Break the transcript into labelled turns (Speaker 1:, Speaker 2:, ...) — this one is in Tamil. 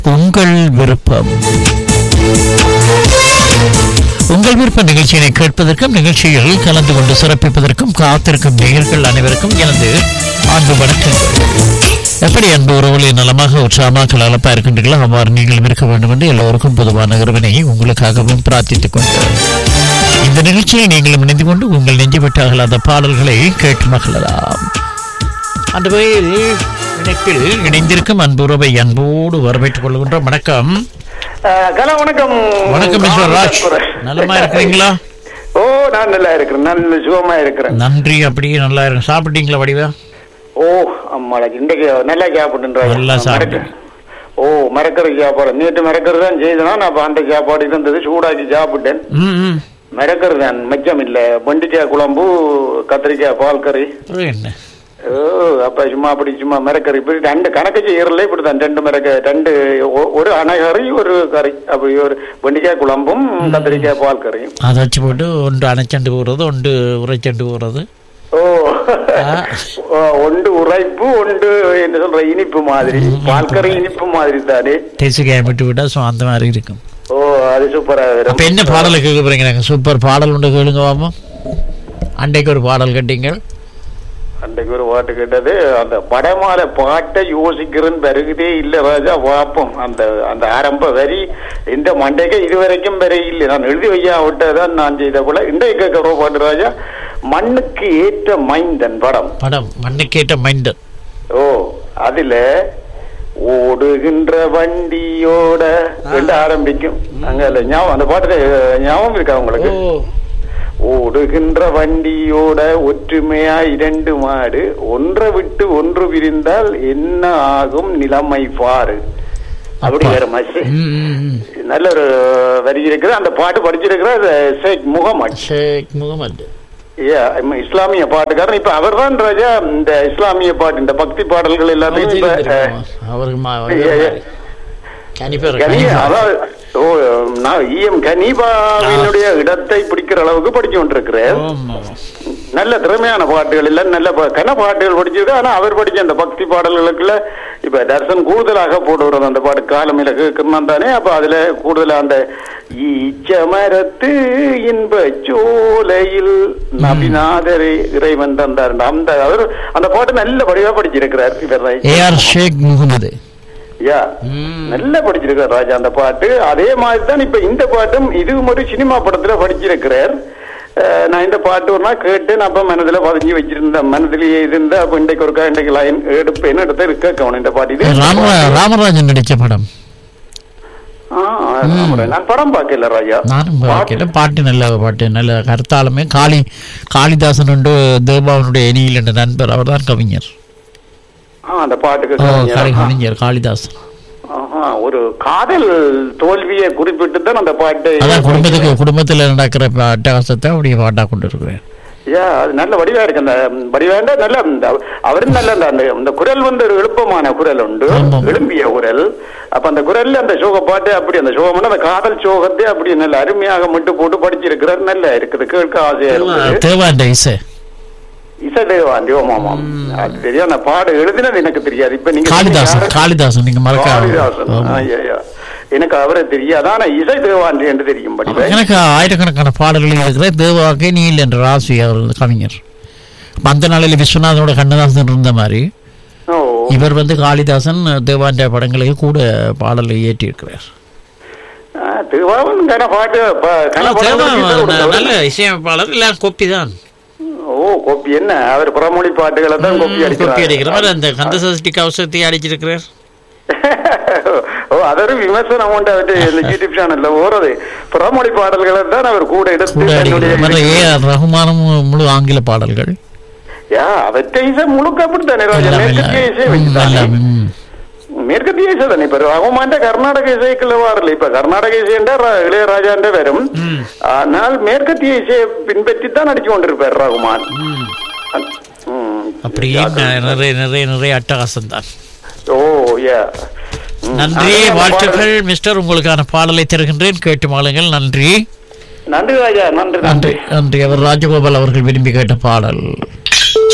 Speaker 1: உங்கள் விருப்பம் உங்கள் விருப்ப நிகழ்ச்சியினை கேட்பதற்கும் நிகழ்ச்சியில் கலந்து கொண்டு சிறப்பிப்பதற்கும் காத்திருக்கும் நேயர்கள் அனைவருக்கும் எனது அன்பு வணக்கங்கள் எப்படி அன்பு உறவுகளை நலமாக உற்சாகமாக கலப்பா இருக்கின்றீர்களோ அவ்வாறு நீங்களும் இருக்க வேண்டும் என்று எல்லோருக்கும் பொதுவான இறைவனை உங்களுக்காகவும் பிரார்த்தித்துக் கொண்டு இந்த நிகழ்ச்சியில் நீங்களும் இணைந்து கொண்டு உங்கள் நெஞ்சு விட்டார்கள் அந்த பாடல்களை கேட்டு மகிழலாம் அந்த வகையில் இணைப்பில் இணைந்திருக்கும் அன்பு உறவை அன்போடு வரவேற்றுக் கொள்கின்றோம் வணக்கம்
Speaker 2: கலா வணக்கம்
Speaker 1: வணக்கம் மிஸ்டர் ராஜ்
Speaker 2: காமராஜ்.
Speaker 1: நலமா இருக்கிறீங்களா
Speaker 2: ஓ நான் நல்லா இருக்கிறேன் நல்ல சுகமா இருக்கிறேன்
Speaker 1: நன்றி அப்படியே நல்லா இருக்கு சாப்பிட்டீங்களா வடிவா
Speaker 2: ஓ அம்மாடா இன்றைக்கு நல்லா சாப்பிட்டுன்றாங்க
Speaker 1: நல்லா சாப்பிட்டேன்.
Speaker 2: ஓ மரக்கறி சாப்பாடு நேற்று மரக்கறி தான் செய்தனா நான் அப்ப அந்த சாப்பாடு இருந்தது சூடாக்கி சாப்பிட்டேன்
Speaker 1: ம் ம்
Speaker 2: மரக்கறி தான் மிச்சம் இல்ல வெண்டிக்காய் குழம்பு கத்திரிக்காய் பால் கறி
Speaker 1: அப்புறம் என்ன
Speaker 2: ஓ அப்ப சும்மா அப்படி சும்மா மரக்கறி இப்படி ரெண்டு கணக்கு செய்யறதுல இப்படிதான் ரெண்டு மரக்க ரெண்டு ஒ- ஒரு அணைகறி ஒரு கறி அப்படி ஒரு வெண்டிக்காய் குழம்பும் கத்திரிக்காய் பால் கறியும்
Speaker 1: அதை வச்சு போட்டு ஒன்று அணைச்சண்டு போடுறது ஒன்று உரைச்சண்டு போடுறது
Speaker 2: ஓ
Speaker 1: ஆ.
Speaker 2: ஓ, ஒன்று உரைப்பு ஒன்று என்ன சொல்ற இனிப்பு மாதிரி பால்கறி இனிப்பு மாதிரி தானே
Speaker 1: தேசிக்காயம் விட்டு விட்டா ஸோ அந்த மாதிரி இருக்கும்
Speaker 2: ஓ அது சூப்பரா வரும்
Speaker 1: அப்போ என்ன பாடலை கேட்க போறீங்க நாங்கள் சூப்பர் பாடல் உண்டு கேளுங்க வாமா அன்றைக்கு ஒரு பாடல் கேட்டீங்க
Speaker 2: அன்றைக்கு ஒரு பாட்டு கேட்டது அந்த படமால பாட்டை யோசிக்கிறேன்னு வருகிறதே இல்ல ராஜா வாப்போம் அந்த அந்த ஆரம்ப வரி இந்த மண்டைக்கு இதுவரைக்கும் வரை இல்லை நான் எழுதி வையா விட்டதான் நான் செய்த போல இன்றைக்கு கேட்கிற பாட்டு ராஜா மண்ணுக்கு ஏற்ற மைந்தன் படம்
Speaker 1: படம் மண்ணுக்கேற்ற மைண்டர்
Speaker 2: ஓ அதுல ஓடுகின்ற வண்டியோட ரெண்டு ஆரம்பிக்கும் அங்க இல்ல ஞாபகம் அந்த பாட்டு ஞாபகம் இருக்கா உங்களுக்கு ஓடுகின்ற வண்டியோட ஒற்றுமையா இரண்டு மாடு ஒன்றை விட்டு ஒன்று விரிந்தால் என்ன ஆகும் நிலைமை பாரு அப்படி
Speaker 1: அப்பா.
Speaker 2: வேற மாதிரி
Speaker 1: ம், ம், ம்.
Speaker 2: நல்ல ஒரு வரி இருக்குது அந்த பாட்டு படிச்சிருக்கிற ஷேக் முகமது
Speaker 1: ஷேக் முகமது
Speaker 2: Yeah, இம்ம இஸ்லாமிய பாட்டுக்காரன் இப்ப அவர் தான் ராஜா இந்த இஸ்லாமிய பாட்டு இந்த பக்தி பாடல்கள் எல்லாத்தையும் இப்ப, அஹ்,
Speaker 1: அவருக்கு மா-
Speaker 2: ஏ, ஏ.
Speaker 1: கனிப்பேர்
Speaker 2: கனி-
Speaker 1: கனிப்பேர்.
Speaker 2: அதாவது ஓ நான் இஎம் கனீபாவினுடைய இடத்தை பிடிக்கிற அளவுக்கு படிச்சு கொண்டிருக்கிறேன்
Speaker 1: ஆமா.
Speaker 2: நல்ல திறமையான பாட்டுகள் இல்ல நல்ல பா- கன பாட்டுகள் படிச்சிருக்கு ஆனா அவர் படிச்ச அந்த பக்தி பாடல்களுக்குள்ள இப்ப தர்சன் கூடுதலாக போடுறது அந்த பாட்டு காலமில கேட்கணும் தானே அப்ப அதுல கூடுதலா அந்த ஈச்சமரத்து இன்ப சோலையில் நபிநாதரே இறைவன் தந்தார் அந்த அவர் அந்த பாட்டு நல்ல படிவா படிச்சிருக்கிறார் இவர்
Speaker 1: ஏஆர் ஷேக் முகமது
Speaker 2: யா
Speaker 1: ம்.
Speaker 2: நல்லா படிச்சிருக்கார் ராஜா அந்த பாட்டு அதே மாதிரி தான் இப்ப இந்த பாட்டும் இது ஒரு சினிமா படத்துல படிச்சிருக்கிறார் அஹ், நான் இந்த பாட்டு ஒரு நாள் கேட்டேன் அப்ப மனதுல பதிஞ்சு வச்சிருந்தேன் மனதிலேயே இருந்த அப்ப இன்றைக்கு ஒருக்கா இன்றைக்கு லைன் எடுப்பேன் எடுத்து இருக்க கவனம் இந்த பாட்டு இது
Speaker 1: ராம ராமராஜன் நடிச்ச படம்
Speaker 2: ஆ, ஆமாடா. நான் படம் பார்க்கல ராஜா
Speaker 1: நானும்
Speaker 2: பாட்டு-
Speaker 1: பார்க்கல பாட்டு நல்ல பாட்டு நல்ல கருத்தாலுமே காளி காளிதாசன் உண்டு தேவாவனுடைய இனியில் என்ற நண்பர் அவர்தான் கவிஞர்
Speaker 2: ஆ, அந்த பாட்டுக்கு
Speaker 1: ஓ,
Speaker 2: கவிஞர்.
Speaker 1: கவி-
Speaker 2: ஆ.
Speaker 1: கவிஞர் காளிதாசன்
Speaker 2: ஆஹா, ஒரு காதல் தோல்வியை குறிப்பிட்டு தான் அந்த பாட்டை
Speaker 1: அதான் குடும்பத்துக்கு குடும்பத்தில் நடக்கிற ப- அட்டகாசத்தை அப்படியே பாட்டா கொண்டு இருக்கிறேன்
Speaker 2: யா அது நல்ல வடிவா இருக்கு அந்த வடிவாண்ட நல்ல அந்த அவரும் நல்ல அந்த அந்த அந்த குரல் வந்து ஒரு எழுப்பமான குரல் உண்டு
Speaker 1: ஆமாம்.
Speaker 2: எழும்பிய குரல் அப்ப அந்த குரல்ல அந்த சோக பாட்டு அப்படி அந்த சோகமான அந்த காதல் சோகத்தை அப்படி நல்ல அருமையாக மட்டும் போட்டு படிச்சிருக்கிறார் நல்ல இருக்குது கேட்க ஆசையா இருக்குது
Speaker 1: தேவாண்ட இசை
Speaker 2: இசதேவாண்டி ஓமாமாம் அது தெரியும் அந்த பாடு எழுதினது எனக்கு தெரியாது இப்ப நீங்க
Speaker 1: காளிதாசன்
Speaker 2: யாரு-
Speaker 1: காளிதாசன் நீங்க
Speaker 2: காளிதாசன்
Speaker 1: மறக்க
Speaker 2: ஆ, யா, யா. எனக்கு அவரை தெரியாது ஆனா இசை தேவாண்டி என்று தெரியும் படிப்பை
Speaker 1: எனக்கு ஆயிரக்கணக்கான பாடல்கள் இருக்கிற தேவாக்கே நீல் என்ற ராசி அவர் கவிஞர் அப்ப அந்த நாளில் விஸ்வநாதனோட கண்ணதாசன் இருந்த மாதிரி
Speaker 2: ஓ
Speaker 1: இவர் வந்து காளிதாசன் தேவாண்ட படங்களுக்கு கூட பாடலை இயற்றியிருக்கிறார்
Speaker 2: ஆ, திருவாவன் கன பாட்டு ப- கன பாடல்களுக்கு இசை கொடுத்தவர்.
Speaker 1: நல்ல இசையமைப்பாளர் இல்ல கோப்பி தான்
Speaker 2: ஓ கோப்பி என்ன அவர் புறமொழி பாட்டுகளை தான் கோப்பி
Speaker 1: கோப்பி அடிக்கிற
Speaker 2: அடிக்கிறார்
Speaker 1: மாதிரி அந்த கந்த சஷ்டி கவசத்தை அடிச்சிருக்கிறார்
Speaker 2: ஓ அதொரு விமர்சனம் உண்டு அவர்கிட்ட இந்த யூடியூப் சேனல்ல ஓடுறது புறமொழி பாடல்களை தான் அவர் கூட எடுத்து
Speaker 1: கூட
Speaker 2: தன்னுடைய
Speaker 1: அடிக்கிற மாதிரி ஏ ஆர் ரகுமானும் முழு ஆங்கில பாடல்கள்
Speaker 2: யா அவற்றை இசை முழுக்க அப்படித்தானே ராஜா
Speaker 1: எல்லாம்
Speaker 2: மேற்கத்திய இசை
Speaker 1: எல்லாம்
Speaker 2: வச்சுதானே
Speaker 1: எல்லாம், ம்.
Speaker 2: மேற்கத்திய இசை தானே இப்ப ரகுமான்ட கர்நாடக இசைக்குள்ள வரல இப்ப கர்நாடக இசைன்ற இளையராஜாண்ட வரும் ஆனால் மேற்கத்திய இசையை பின்பற்றி தான் அடிச்சு கொண்டிருப்பார் ரகுமான் ம்.
Speaker 1: அப்படியே ந- நிறைய நிறைய நிறைய அட்டகாசம் தான்
Speaker 2: ஓ யா ம்.
Speaker 1: நன்றி
Speaker 2: அதான்
Speaker 1: வாழ்த்துக்கள் மிஸ்டர் உங்களுக்கான பாடலை தருகின்றேன் கேட்டு மாளுங்கள் நன்றி
Speaker 2: நன்றி ராஜா நன்றி
Speaker 1: நன்றி நன்றி அவர் ராஜகோபால் அவர்கள் விரும்பி கேட்ட பாடல்